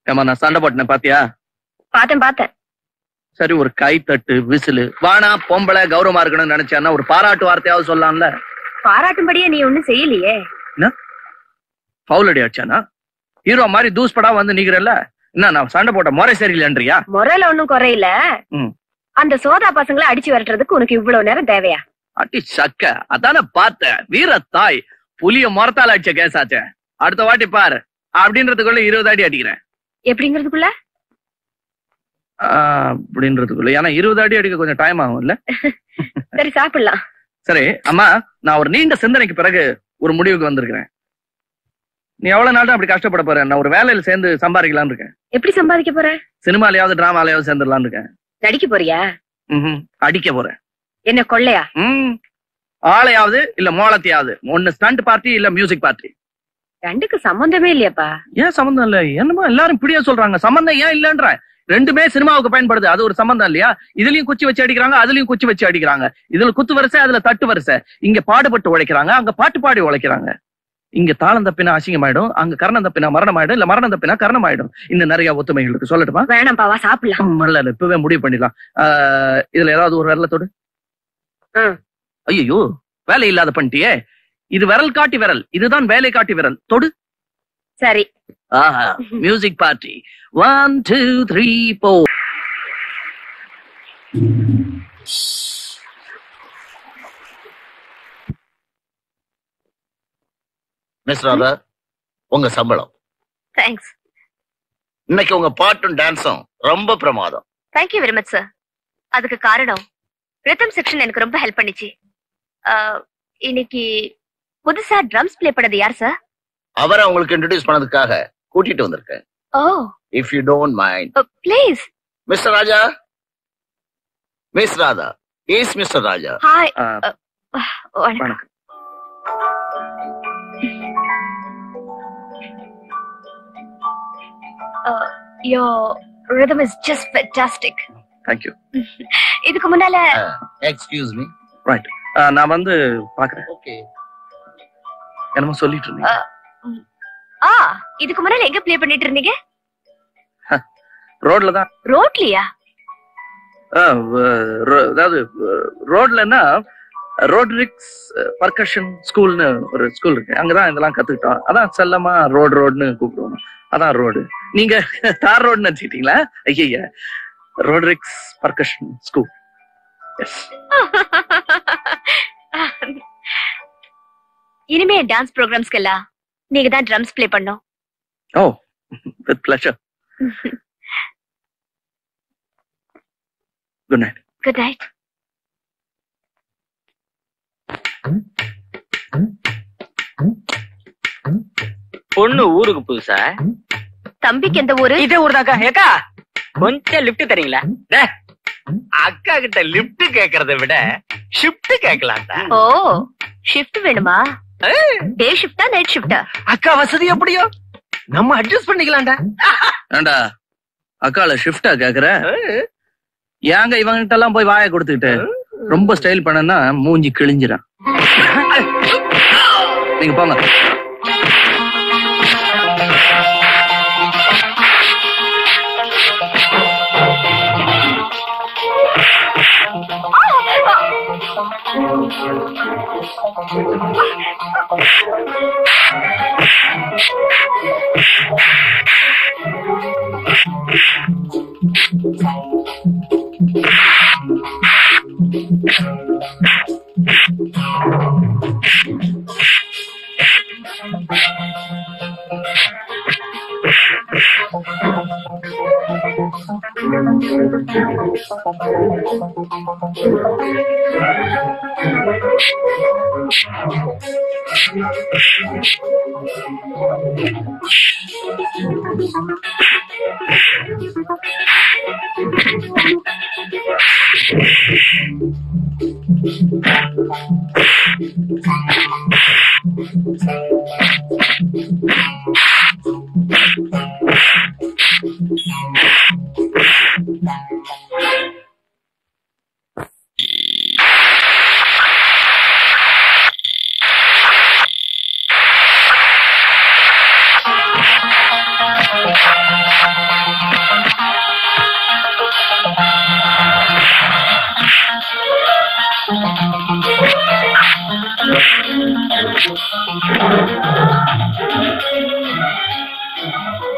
ஏமா நான் சண்டை போட்டேன் பாத்தியா பார்த்தேன் பார்த்தேன் சரி ஒரு கை தட்டு விசிலு வானா பொம்பளை கௌரவமா இருக்கணும்னு நினைச்சான்னா ஒரு பாராட்டு வார்த்தையாவது சொல்லலாம்ல பாராட்டும்படியே நீ ஒண்ணும் செய்யலையே பவுல் அடி அடிச்சானா ஹீரோ மாதிரி தூஸ் படா வந்து நிக்கிறல்ல என்ன நான் சண்டை போட்ட முறை சரியில்லைன்றியா முறையில ஒண்ணும் குறையில ம். அந்த சோதா பசங்களை அடிச்சு விரட்டுறதுக்கு உனக்கு இவ்வளவு நேரம் தேவையா அடி சக்க அதானே பார்த்தேன் வீர தாய் புலிய முறத்தால அடிச்ச கேசாச்சே அடுத்த வாட்டி பாரு அப்படின்றதுக்குள்ள இருபது அடி அடிக்கிறேன் எப்படிங்கிறதுக்குள்ள ஆஹ், அப்படின்றதுக்குள்ள ஏன்னா இருபது அடி அடிக்க கொஞ்சம் டைம் ஆகும் இல்ல சரி சாப்பிடலாம் சரி அம்மா நான் ஒரு நீண்ட சிந்தனைக்கு பிறகு ஒரு முடிவுக்கு வந்திருக்கிறேன் நீ எவ்வளவு நாள் அப்படி கஷ்டப்பட போற நான் ஒரு வேலையில சேர்ந்து சம்பாதிக்கலாம்னு இருக்கேன் எப்படி சம்பாதிக்க போற சினிமாலயாவது டிராமாலயாவது சேர்ந்துடலாம்னு இருக்கேன் நடிக்க போறியா ம்ஹும். அடிக்க போறேன் என்ன கொள்ளையா ம். ஆளையாவது இல்ல மோளத்தையாவது ஒன்னு ஸ்டண்ட் பார்ட்டி இல்ல மியூசிக் பார்ட்டி ரெண்டுக்கு சம்பந்தமே இல்லையாப்பா ஏன் சம்பந்தம் இல்ல என்னமோ எல்லாரும் இப்படியே சொல்றாங்க சம்பந்தம் ஏன் இல்லன்ற ரெண்டுமே சினிமாவுக்கு பயன்படுது அது ஒரு சம்பந்தம் இல்லையா இதுலயும் குச்சி வச்சு அடிக்கிறாங்க அதுலயும் குச்சி வச்சு அடிக்கிறாங்க இதுல குத்து வரிசை அதுல தட்டு வரிசை இங்க பாடுபட்டு உழைக்கிறாங்க அங்க பாட்டு பாடி உழைக்கிறாங்க இங்க தாளம் தப்பினா அசிங்கமாயிடும் அங்க கரணம் தப்பினா மரணம் ஆயிடும் இல்ல மரணம் தப்பினா கரணம் ஆயிடும் இந்த நிறைய ஒத்துமைகள் இருக்கு சொல்லட்டுமா வேணாம்ப்பா வா சாப்பிடலாம் ம், இல்ல இல்ல இப்பவே முடிவு பண்ணிடலாம் ஆஹ், இதுல ஏதாவது ஒரு விரல தொடு ம். ஐயோ வேலை இல்லாத பண்ணிட்டியே இது விரல் காட்டி விரல் இதுதான் வேலை காட்டி விரல் தொடு சரி ஆஹா music party one two three four miss Radha உங்க சம்பளம் தேங்க்ஸ் இன்னைக்கு உங்க பாட்டும் டான்ஸும் ரொம்ப பிரமாதம் தேங்க்யூ வெரி மச் சார் அதுக்கு காரணம் ரிதம் செக்ஷன் எனக்கு ரொம்ப ஹெல்ப் பண்ணிச்சு ஆஹ், இன்னைக்கு புதுசா ட்ரம்ஸ் ப்ளே பண்ணது யார் சார் அவரை உங்களுக்கு இன்ட்ரடியூஸ் பண்ணதுக்காக கூட்டிட்டு வந்திருக்கேன் oh if you don't mind please mister Raja miss Radha is mister Raja hi ah, வணக்கம் வணக்கம் your rhythm is just fantastic thank you இதுக்கு முன்னால எக்ஸ்கியூஸ் மீ நான் வந்து பாக்குறேன் ஓகே என்னமோ சொல்லிட்டு இருந்தீங்க ஆ இதுக்கு முன்னால எங்க ப்ளே பண்ணிட்டு இருந்தீங்க ரோட்ல தான் ரோட்லயா ஆஹ், வ- ரோ- அதாவது ரோட்லன்னா ரோட்ரிக்ஸ் பர்கஷன் ஸ்கூல்னு ஒரு ஸ்கூல் இருக்கு அங்கதான் இதெல்லாம் கத்துக்கிட்டோம் அதான் செல்லமா ரோடு ரோடுன்னு கூப்பிடுவோம் அதான் ரோடு நீங்க தார் ரோடுன்னு நினைச்சிட்டீங்களா ஐயா ரோட்ரிக்ஸ் பர்கஷன் ஸ்கூல் எஸ் இனிமே டான்ஸ் ப்ரோக்ராம்ஸ்க்கெல்லாம் நீங்க தான் ட்ரம்ஸ் ப்ளே பண்ணோம் oh with pleasure good night good night பொண்ணு ஊருக்கு புதுசா தம்பிக்கு எந்த ஊரு இதே ஊர் தாக்கா ஏக்கா கொஞ்சம் லிஃப்ட் தரீங்களா டே, அக்கா கிட்ட லிஃப்ட் கேக்குறத விட ஷிஃப்ட் கேட்கலாம்டா ஓ ஷிஃப்ட் வேணுமா டே ஷிஃப்டா நைட் ஷிஃப்டா அக்கா வசதி எப்படியோ நம்ம அட்ஜஸ்ட் பண்ணிக்கலாம்டா ஏண்டா அக்கால ஷிஃப்டா கேக்குற ஏங்க இவங்கிட்ட எல்லாம் போய் வாயை கொடுத்துக்கிட்டு ரொம்ப ஸ்டைல் பண்ணனா மூஞ்சி கிழிஞ்சிடும் நீங்க போங்க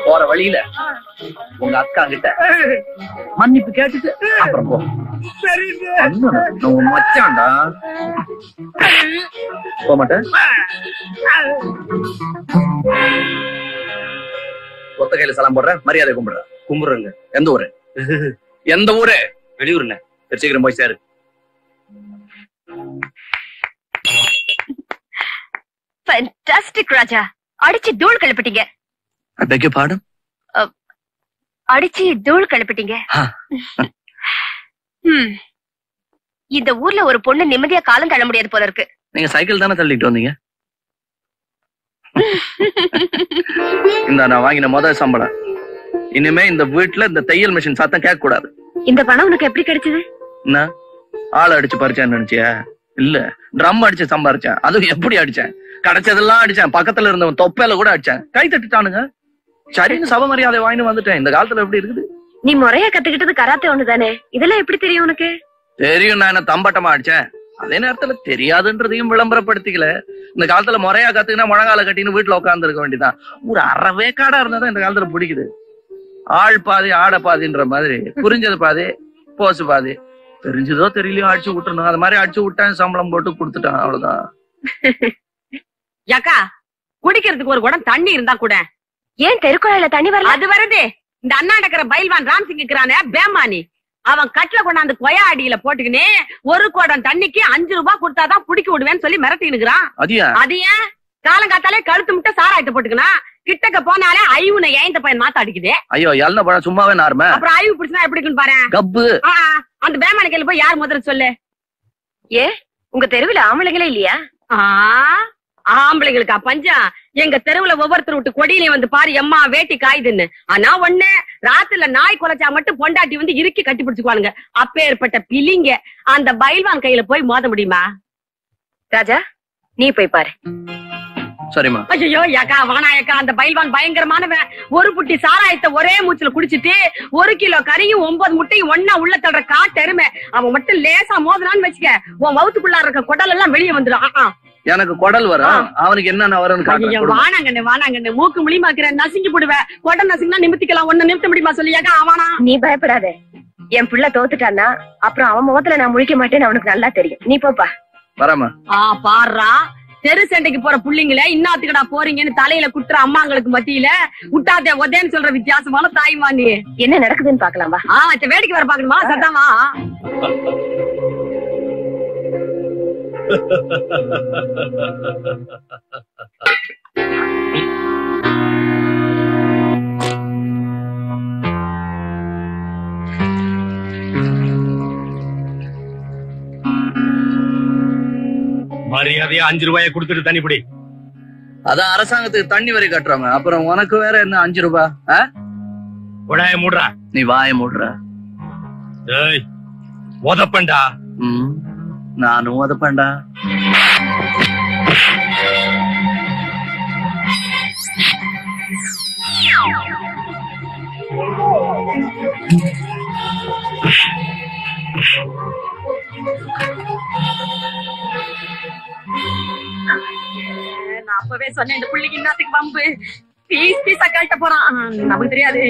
போற வழியில உங்க அக்கா கிட்ட மன்னிப்பு கேட்டுட்டு அப்புறம் போ அண்ணா, நான் உன் மச்சான்டா போக மாட்டேன் ஒத்த கையில சலாம் போடுறேன் மரியாதை கும்பிடுறேன் கும்பிடுறேங்க எந்த ஊரு எந்த ஊரு வெளியூர்ண்ணே சரி, சீக்கிரம் போய் சேரு ஃபேண்டாஸ்டிக் ராஜா அடிச்சு தூள் கிளப்பிட்டீங்க பெக்க பாடும் அடிச்சு தூள் கிளப்பிட்டீங்க ஆ. ம். இந்த ஊர்ல ஒரு பொண்ணு நிம்மதியா காலம் தள்ள முடியாது போல இருக்கு நீங்க சைக்கிள் தானே தள்ளிட்டு வந்தீங்க இந்த நான் வாங்கின முதல் சம்பளம் இனிமே இந்த வீட்டுல இந்த தையல் மிஷின் சத்தம் கேட்க கூடாது இந்த பணம் உனக்கு எப்படி கிடைச்சது என்ன ஆள் அடிச்சு பறிச்சேன்னு நினைச்சியா இல்ல ட்ரம் அடிச்சு சம்பாரிச்சேன் அதுவும் எப்படி அடிச்சேன் கிடைச்சதெல்லாம் அடிச்சேன் பக்கத்துல இருந்தவன் தொப்பையில கூட அடிச்சேன் கை தட்டிட்டானுங்க சரின்னு சப மரியாதை வாங்கிட்டு வந்துட்டேன் இந்த காலத்துல எப்படி இருக்குது நீ முறையா கத்துக்கிட்டது கராத்தே ஒண்ணுதானே இதெல்லாம் எப்படி தெரியும் உனக்கு தெரியும் நான் என்ன தம்பட்டமா அடிச்சேன் அதே நேரத்துல தெரியாதுன்றதையும் விளம்பரப்படுத்திக்கல இந்த காலத்துல முறையா கத்துக்கினா முழங்கால கட்டின்னு வீட்டுல உட்கார்ந்து இருக்க வேண்டியதான் ஒரு அறவே காடா இருந்தா இந்த காலத்துல பிடிக்குது ஆள் பாதி ஆட பாதின்ற மாதிரி புரிஞ்சது பாதி போசு பாதி தெரிஞ்சதோ தெரியலையோ அடிச்சு விட்டுறணும் அது மாதிரி அடிச்சு விட்டேன் சம்பளம் போட்டு கொடுத்துட்டான் அவ்வளவுதான் ஏக்கா குடிக்கிறதுக்கு ஒரு குடம் தண்ணி இருந்தா கூட ஏன் தெருக்குழாயில தண்ணி வரல அது வருது இந்த அண்ணா இருக்கிற பைல்வான் ராம்சிங் இருக்கிறானே பேமானி அவன் கட்டில கொண்டாந்து கொயா அடியில போட்டுக்கினே ஒரு குடம் தண்ணிக்கு அஞ்சு ரூபாய் கொடுத்தாதான் புடிக்க விடுவேன்னு சொல்லி மிரட்டினுக்குறான் அதியா அது ஏன் காலங்காத்தாலே கழுத்து முட்டை சாராயத்தை போட்டுக்கனா கிட்டக்க போனாலே ஐவுன ஏந்த பையன் மாத்த அடிக்குது ஐயோ எல்லாம் பழம் சும்மாவே நாருமே அப்புறம் ஐவு பிடிச்சா எப்படி இருக்குன்னு பாரு கப்பு அந்த பேமானி கையில போய் யார் முதல்ல சொல்லு ஏ உங்க தெருவுல ஆம்பளைங்களே இல்லையா ஆ, ஆம்பளைங்களுக்கா பஞ்சம் எங்க தெருவுல ஒவ்வொருத்தர் விட்டு கொடியிலே வந்து பாரு எம்மா வேட்டி காயுதுன்னு ஆனா ஒண்ணு ராத்திரில நாய் குலைச்சா மட்டும் பொண்டாட்டி வந்து இறுக்கி கட்டி பிடிச்சுக்குவானுங்க அப்பேற்பட்ட பிலிங்க அந்த பைல்வான் கையில போய் மோத முடியுமா ராஜா நீ போய் பாரு சரிம்மா ஐயோ ஏக்கா வானா ஏக்கா அந்த பைல்வான் பயங்கரமானவன் ஒரு புட்டி சாராயத்தை ஒரே மூச்சுல குடிச்சிட்டு ஒரு கிலோ கறியும் ஒன்பது முட்டையும் ஒன்னா உள்ள தள்ளுற காட்டெருமை அவன் மட்டும் லேசா மோதுனான்னு வச்சுக்க உன் வவுத்துக்குள்ள இருக்க குடல் எல்லாம் வெளியே வந்துடும் ஆ, ஆ. எனக்கு குடல் வரும் அவனுக்கு என்னென்ன வரும்னு ஐயோ காட்டுறேன் வானாங்கண்ணு வானாங்கண்ணு மூக்கு முழிமாக்குற நசுங்கி போடுவேன் கொடை நசுங்கினா நிமித்திக்கலாம் ஒண்ணு நிமித்த முடியுமா சொல்லியாக்கா அவனா நீ பயப்படாத என் புள்ள தோத்துட்டான்னா அப்புறம் அவன் முகத்துல நான் முழிக்க மாட்டேன்னு அவனுக்கு நல்லா தெரியும் நீ போப்பா வரமா ஆ பாடுறா தெரு சண்டைக்கு போற புள்ளைங்கள இன்னாத்துக்கடா போறீங்கன்னு தலையில குத்துற அம்மாங்களுக்கு மத்தியில விட்டாதே உதேன்னு சொல்ற வித்தியாசமான தாய்மா நீ என்ன நடக்குதுன்னு பாக்கலாம் வா ஆ சரி, வேடிக்கை வர பாக்கணுமா சத்தாமா மரியாதையா அஞ்சு ரூபாயை கொடுத்துட்டு தண்ணி பிடி அதான் அரசாங்கத்துக்கு தண்ணி வரி கட்டுறாங்க அப்புறம் உனக்கு வேற என்ன அஞ்சு ரூபாய் ஆ? உடாய மூடுறா நீ வாய மூடுற ஏய் உதப்பண்டா ம், நானும் உதப்பேன்டா நான் அப்பவே சொன்னேன் இந்த புள்ளைக்கு இன்னத்துக்கு வம்பு பீஸ் பீஸா கழட்ட போறான் ஆ, நமக்கு தெரியாது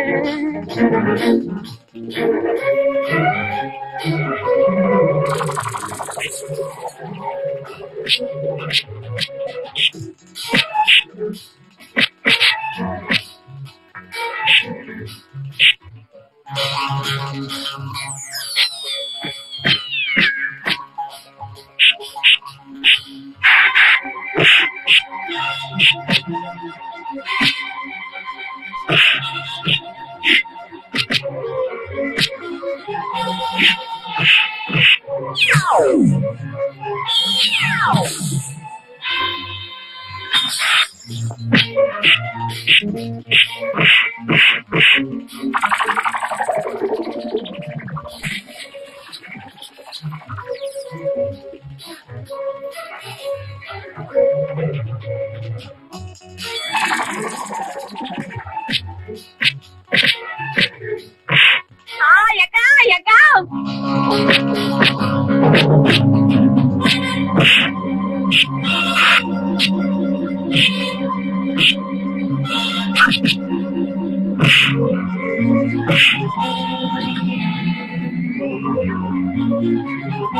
ஆ, எக்கா எக்கா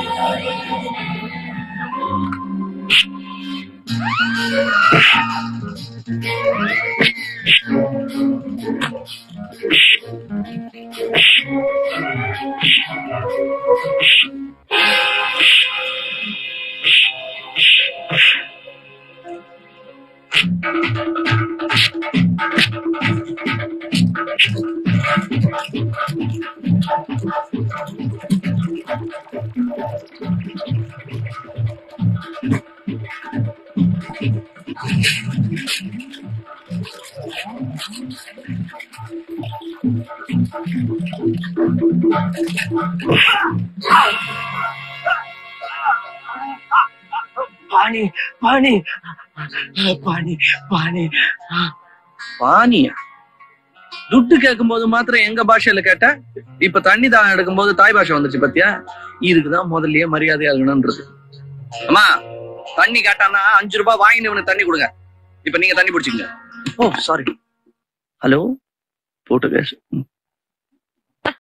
பாணி பாணி பாணி பாணி பாணியா துட்டு கேட்கும் போது மாத்திரம் எங்க பாஷையில கேட்ட இப்ப தண்ணி தாகம் எடுக்கும் போது தாய் பாஷை வந்துச்சு பாத்தியா இதுக்குதான் முதல்லயே மரியாதையா இருக்கணும்ன்றது அம்மா தண்ணி கேட்டான்னா அஞ்சு ரூபாய் வாங்கிட்டு இவனுக்கு தண்ணி கொடுங்க இப்ப நீங்க தண்ணி பிடிச்சிங்க ஓ சாரி ஹலோ போட்டு